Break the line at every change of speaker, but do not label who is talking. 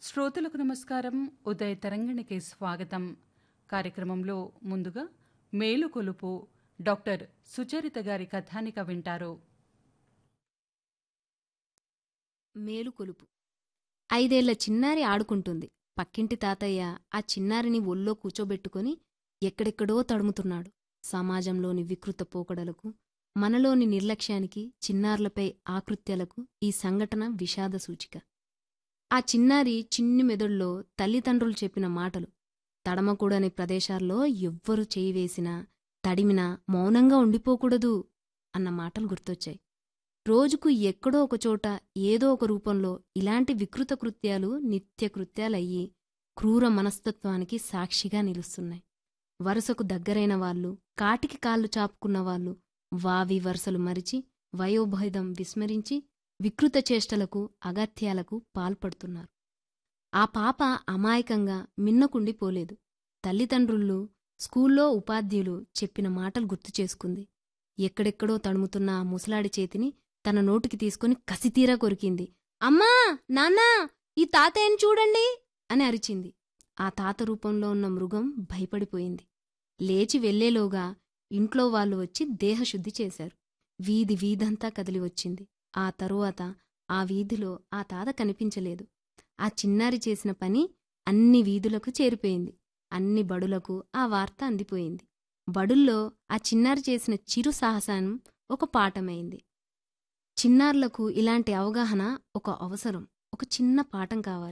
శ్రోతలకు నమస్కారం ఉదయ తరంగిణికి స్వాగతం కార్యక్రమంలో ముందుగా మేలుకొలుపు డాక్టర్ సుచరిత గారి కథానిక వింటారు
మేలుకొలుపు ఐదేళ్ల చిన్నారి ఆడుకుంటుంది పక్కింటి తాతయ్య ఆ చిన్నారిని ఒళ్ళో కూచోబెట్టుకొని ఎక్కడెక్కడో తడుముతున్నాడు సమాజంలోని వికృత పోకడలకు మనలోని నిర్లక్ష్యానికి చిన్నారులపై ఆకృత్యాలకు ఈ సంఘటన విషాద సూచిక ఆ చిన్నారి చిన్ని మెదడులో తల్లిదండ్రులు చెప్పిన మాటలు తడమకూడని ప్రదేశాల్లో ఎవ్వరు చేయి వేసినా తడిమినా మౌనంగా ఉండిపోకూడదు అన్న మాటలు గుర్తొచ్చాయి రోజుకు ఎక్కడో ఒకచోట ఏదో ఒక రూపంలో ఇలాంటి వికృత కృత్యాలు నిత్యకృత్యాలయ్యి క్రూర మనస్తత్వానికి సాక్షిగా నిలుస్తున్నాయి వరుసకు దగ్గరైన వాళ్ళు కాటికి కాళ్ళు చాపుకున్న వాళ్ళు వావి వరుసలు మరిచి వయోభేదం విస్మరించి వికృత చేష్టలకు అగత్యాలకు పాల్పడుతున్నారు ఆ పాప అమాయకంగా మిన్నకుండిపోలేదు తల్లిదండ్రులు స్కూల్లో ఉపాధ్యులు చెప్పిన మాటలు గుర్తు చేసుకుంది ఎక్కడెక్కడో తడుముతున్న ఆ ముసలాడి చేతిని తన నోటికి తీసుకుని కసితీరా కొరికింది అమ్మా నాన్నా ఈ తాతయ్యని చూడండి అని అరిచింది ఆ తాత రూపంలో ఉన్న మృగం భయపడిపోయింది లేచి వెళ్లేలోగా ఇంట్లో వాళ్ళు వచ్చి దేహశుద్ధి చేశారు వీధి వీధంతా కదిలి వచ్చింది ఆ తరువాత ఆ వీధిలో ఆ తాత కనిపించలేదు ఆ చిన్నారి చేసిన పని అన్ని వీధులకు చేరిపోయింది అన్ని బడులకు ఆ వార్త అందిపోయింది బడుల్లో ఆ చిన్నారి చేసిన చిరు సాహసానం ఒక పాఠమైంది చిన్నారులకు ఇలాంటి అవగాహన ఒక అవసరం ఒక చిన్న పాఠం కావాలి